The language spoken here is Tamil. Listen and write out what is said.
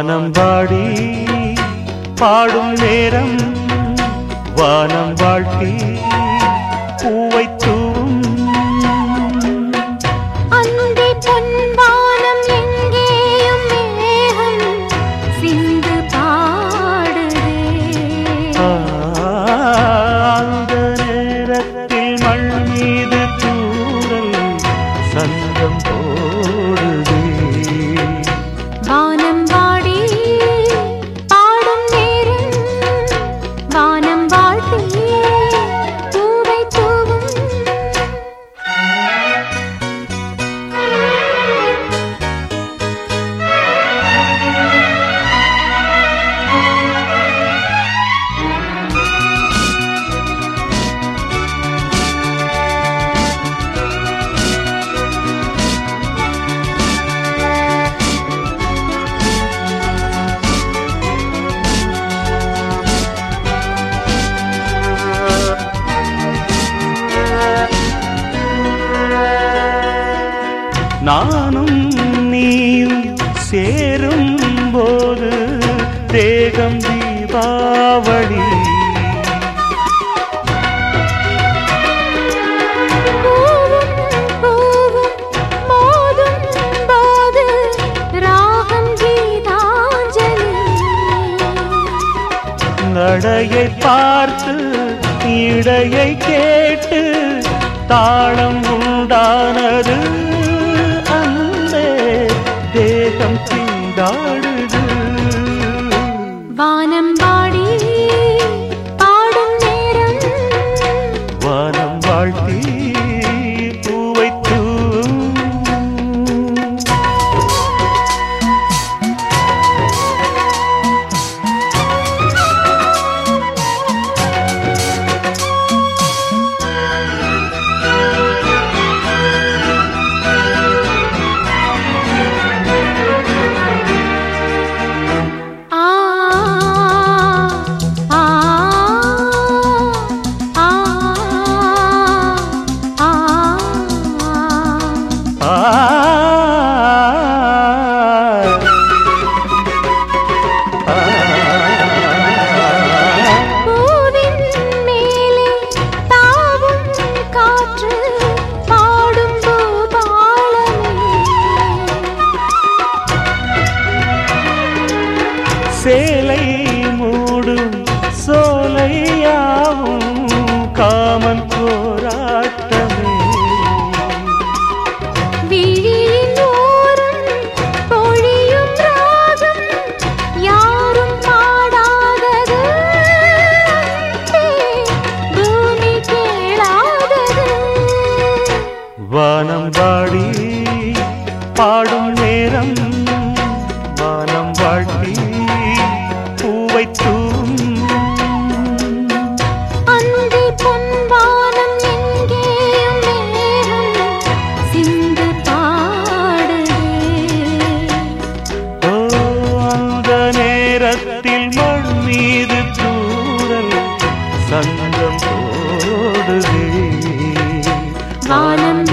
வானம் வாடி பாடும் நேரம் வானம் வாழ்த்தி பூவை தூவும் அந்தி பொன்வானம் எங்கேயும் மேகம் சிந்து பாடுதே அந்த நேரத்தில் மண் மீது தூரல் சங்கம் போடுதே வானம் வாடி பாடும் நேரம் வானம் வாழ்த்தி பூவை தூவும் நானும் நீயும் சேரும் போது தேகம் தீபாவளி பூவும் பூவும் மோதும் போது ராகம் கீதாஞ்சலி நடையை பார்த்து இடையை கேட்டு தாளம் உண்டானது அந்த தேகம் திண்டாடுது வானம் வாடி பாடும் நேரம் வானம் வாழ்த்தி பூவை தூவும் ஆ ஆ ஆ ஆ ஆ பூவின் மேலே தாவும் காற்று பாடும் பூபாலமே சேலை மூடும் சோலையாவும் காமன் போராட்டமே விழியின் ஓரம் பொழியும் ராகம் யாரும் பாடாதது அன்பே, பூமி கேளாதது வானம் வாடி பாடும் நேரம் வானம் வாழ்த்தி பூவை தூவும் அந்தி பொன்வானம் எங்கேயும் மேகம் சிந்து பாடுதே ஓ அந்த நேரத்தில் மண் மீது தூரல் சங்கம் போடுதே வானம்